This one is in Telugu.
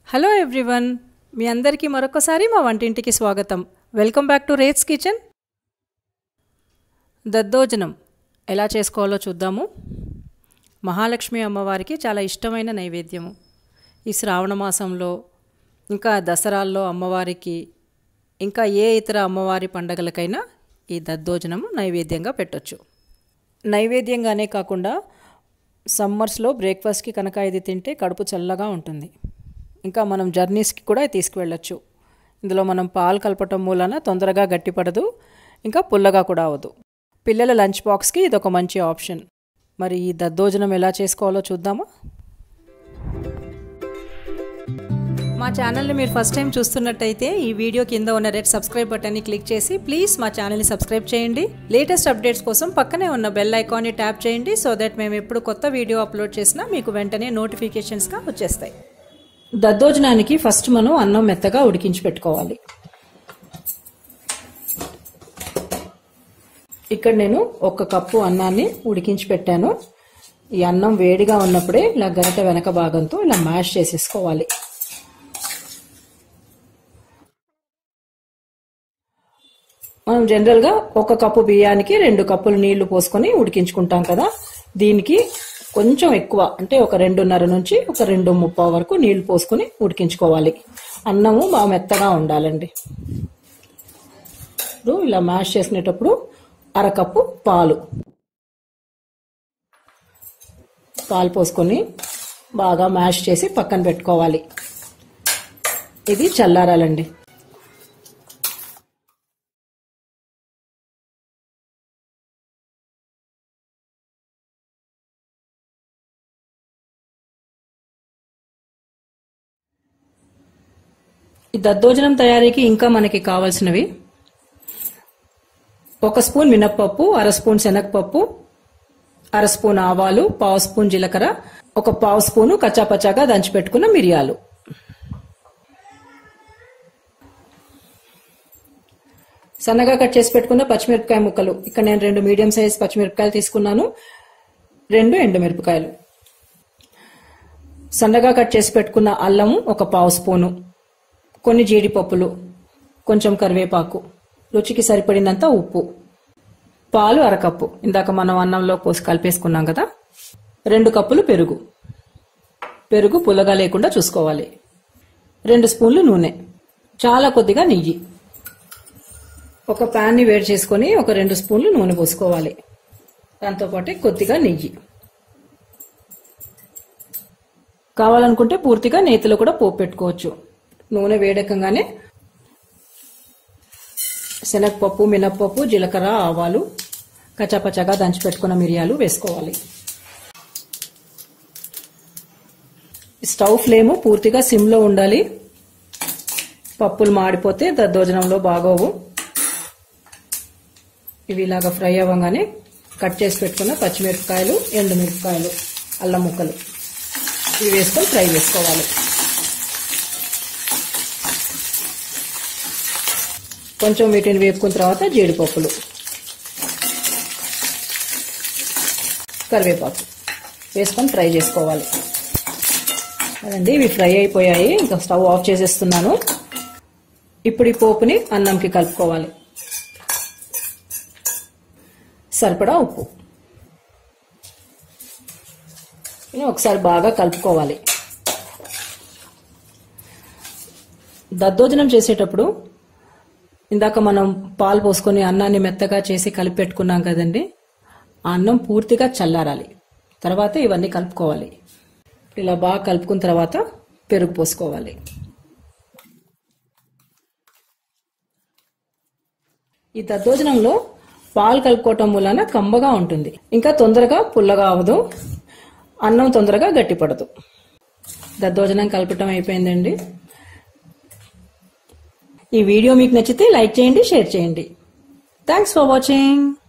హలో ఎవ్రీవన్ మీ అందరికీ మరొకసారి మా వంటింటికి స్వాగతం welcome back to rates kitchen దద్దోజనం ఎలా చేసుకోవాలో చూద్దాము మహాలక్ష్మి అమ్మవారికి చాలా ఇష్టమైన నైవేద్యము ఈ శ్రావణ మాసంలో ఇంకా దసరాల్లో అమ్మవారికి ఇంకా ఏ ఇతర అమ్మవారి పండగలకైనా ఈ దద్దోజనము నైవేద్యంగా పెట్టొచ్చు నైవేద్యంగానే కాకుండా సమ్మర్స్లో బ్రేక్ఫాస్ట్కి కనుక ఇది తింటే కడుపు చల్లగా ఉంటుంది ఇంకా మనం జర్నీస్కి కూడా తీసుకువెళ్ళచ్చు ఇందులో మనం పాలు కలపటం మూలన తొందరగా గట్టిపడదు ఇంకా పుల్లగా కూడా అవ్వదు పిల్లల లంచ్ బాక్స్కి ఇది ఒక మంచి ఆప్షన్ మరి ఈ దద్దోజనం ఎలా చేసుకోవాలో చూద్దామా మా ఛానల్ని మీరు ఫస్ట్ టైం చూస్తున్నట్టయితే ఈ వీడియో కింద ఉన్న రెడ్ సబ్స్క్రైబ్ బటన్ని క్లిక్ చేసి ప్లీజ్ మా ఛానల్ని సబ్స్క్రైబ్ చేయండి లేటెస్ట్ అప్డేట్స్ కోసం పక్కనే ఉన్న బెల్ ఐకాన్ని ట్యాప్ చేయండి సో దట్ మేము ఎప్పుడు కొత్త వీడియో అప్లోడ్ చేసినా మీకు వెంటనే నోటిఫికేషన్స్గా వచ్చేస్తాయి దద్దోజనానికి ఫస్ట్ మనం అన్నం మెత్తగా ఉడికించి పెట్టుకోవాలి ఇక్కడ నేను ఒక కప్పు అన్నాన్ని ఉడికించి పెట్టాను ఈ అన్నం వేడిగా ఉన్నప్పుడే ఇలా గరిట వెనక భాగంతో ఇలా మ్యాష్ చేసేసుకోవాలి మనం జనరల్గా ఒక కప్పు బియ్యానికి రెండు కప్పులు నీళ్లు పోసుకొని ఉడికించుకుంటాం కదా దీనికి కొంచెం ఎక్కువ అంటే ఒక రెండున్నర నుంచి ఒక రెండు ముప్పావు వరకు నీళ్లు పోసుకొని ఉడికించుకోవాలి అన్నము బాగా మెత్తగా ఉండాలండి ఇప్పుడు ఇలా మ్యాష్ చేసినప్పుడు అరకప్పు పాలు పాలు పోసుకొని బాగా మ్యాష్ చేసి పక్కన పెట్టుకోవాలి ఇది చల్లారాలండి ఈ దద్దోజనం తయారీకి ఇంకా మనకి కావాల్సినవి ఒక స్పూన్ మినప్పప్పు అర స్పూన్ శనగపప్పు అర స్పూన్ ఆవాలు పావు స్పూన్ జీలకర్ర ఒక పావు స్పూను కచ్చాపచ్చాగా దంచి పెట్టుకున్న మిరియాలు సన్నగా కట్ చేసి పెట్టుకున్న పచ్చిమిరపకాయ ముక్కలు ఇక్కడ నేను రెండు మీడియం సైజ్ పచ్చిమిరపకాయలు తీసుకున్నాను రెండు ఎండుమిరపకాయలు సన్నగా కట్ చేసి పెట్టుకున్న అల్లము ఒక పావు స్పూను కొన్ని జీడిపప్పులు కొంచెం కరివేపాకు రుచికి సరిపడినంత ఉప్పు పాలు అరకప్పు ఇందాక మనం అన్నంలో పోసి కలిపేసుకున్నాం కదా రెండు కప్పులు పెరుగు పెరుగు పుల్లగా లేకుండా చూసుకోవాలి రెండు స్పూన్లు నూనె చాలా కొద్దిగా నెయ్యి ఒక ప్యాన్ని వేడి చేసుకొని ఒక రెండు స్పూన్లు నూనె పోసుకోవాలి దాంతోపాటు కొద్దిగా నెయ్యి కావాలనుకుంటే పూర్తిగా నేతిలో కూడా పోపు పెట్టుకోవచ్చు నూనె వేడెక్కగానే శనగపప్పు మినప్పప్పు జీలకర్ర ఆవాలు కచ్చాపచ్చాగా దంచి పెట్టుకున్న మిరియాలు వేసుకోవాలి స్టవ్ ఫ్లేమ్ పూర్తిగా సిమ్లో ఉండాలి పప్పులు మాడిపోతే దద్దోజనంలో బాగోవు ఇవి ఇలాగా ఫ్రై అవ్వగానే కట్ చేసి పెట్టుకున్న పచ్చిమిరపకాయలు ఎండుమిరపకాయలు అల్లం ముక్కలు ఇవి వేసుకొని ఫ్రై చేసుకోవాలి కొంచెం వీటిని వేపుకున్న తర్వాత జీడిపప్పులు కరివేపాకు వేసుకొని ఫ్రై చేసుకోవాలి అదండి ఇవి ఫ్రై అయిపోయాయి ఇంకా స్టవ్ ఆఫ్ చేసేస్తున్నాను ఇప్పుడు ఈ పోపుని అన్నంకి కలుపుకోవాలి సరిపడా ఉప్పు ఒకసారి బాగా కలుపుకోవాలి దద్దోజనం చేసేటప్పుడు ఇందాక మనం పాలు పోసుకొని అన్నాన్ని మెత్తగా చేసి కలిపి పెట్టుకున్నాం కదండి ఆ అన్నం పూర్తిగా చల్లారాలి తర్వాత ఇవన్నీ కలుపుకోవాలి ఇలా బాగా కలుపుకున్న తర్వాత పెరుగు పోసుకోవాలి ఈ దద్దోజనంలో పాలు కలుపుకోవటం వలన కమ్మగా ఉంటుంది ఇంకా తొందరగా పుల్లగా అవ్వదు అన్నం తొందరగా గట్టిపడదు దద్దోజనం కలపటం అయిపోయిందండి ఈ వీడియో మీకు నచ్చితే లైక్ చేయండి షేర్ చేయండి థ్యాంక్స్ ఫర్ వాచింగ్